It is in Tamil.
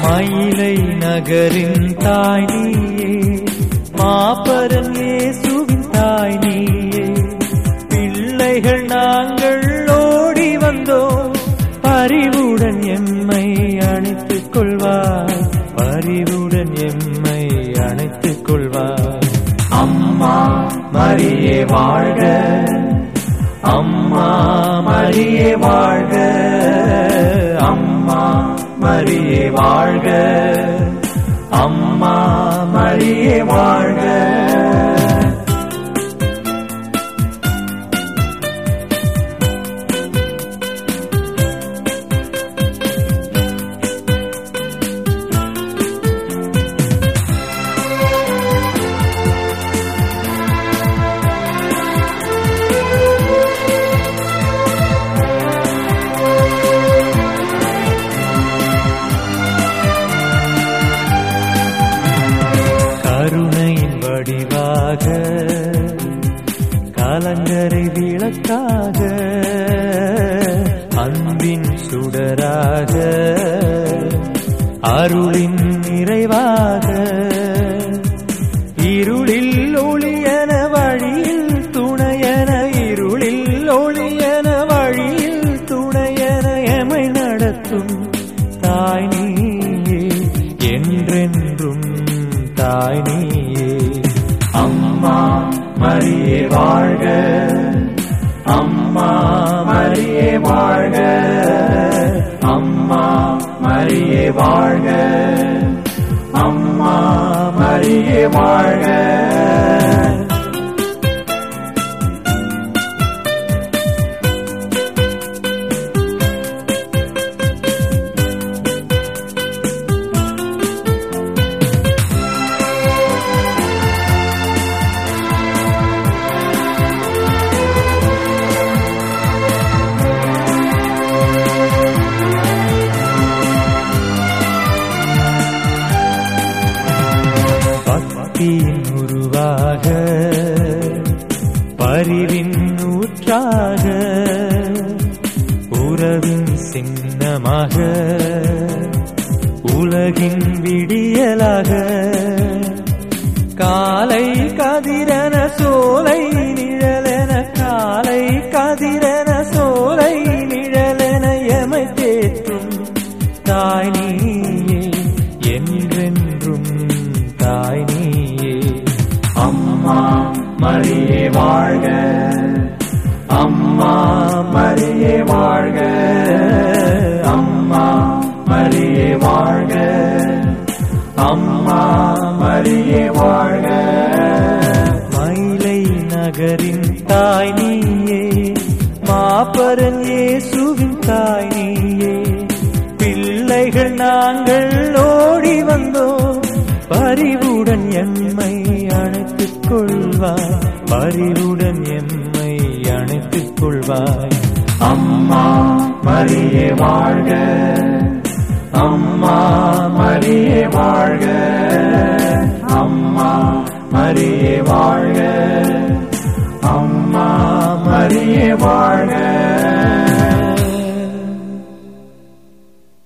மயிலை நகரின் தாய் நீயே மாபரன் இயேசுவின் தாய் நீயே பிள்ளைகள் நாங்கள் ஓடி வந்தோம் பரிவுடன் எம்மை அணைத்துக் கொள்வாய் பரிவுடன் எம்மை அணைத்துக் கொள்வாய் அம்மா மரியே வாழ்க அம்மா மரியே வாழ்க அம்மா மரியே வாழ்க அம்மா மரியே வாழ்க கருணையின் வடிவாக கலங்கரை விளக்காக அன்பின் சுடராக அருளின் நிறைவாக இருளில் ஒளியன வழியில் துணையன இருளில் ஒளியன வழியில் துணையன எமை நடத்தும் தாய் நீயே என்றென்றும் தாய் நீயே அம்மா மரியே வாழ்க அம்மா மரியே வாழ்க அம்மா மரியே வாழ்க அம்மா மரியே வாழ்க பக்தியின் உருவாக பரிவின் ஊற்றாக உறவின் சின்னமாக உலகின் விடியலாக காலை கதிரன சோலை நிழலென காலை கதிரன சோலை நிழலென எமை தேற்றும் தாய் நீயே என்றென்றும் தாய் நீயே அம்மா மரியே வாழ்க அம்மா மரியே வாழ்க அம்மா மரியே வாழ்க அம்மா மரியே வாழ்க மயிலை நகரின் தாய் நீயே மாபரன் இயேசுவின் தாய் நீயே பிள்ளைகள் நாங்கள் ஓடி வந்தோம் பரிவுடன் எம்மை அணைத்துக் கொள்வாய் பரிவுடன் எம்மை அணைத்துக் கொள்வாய் அம்மா மரியே வாழ்க அம்மா மரியே வாழ்க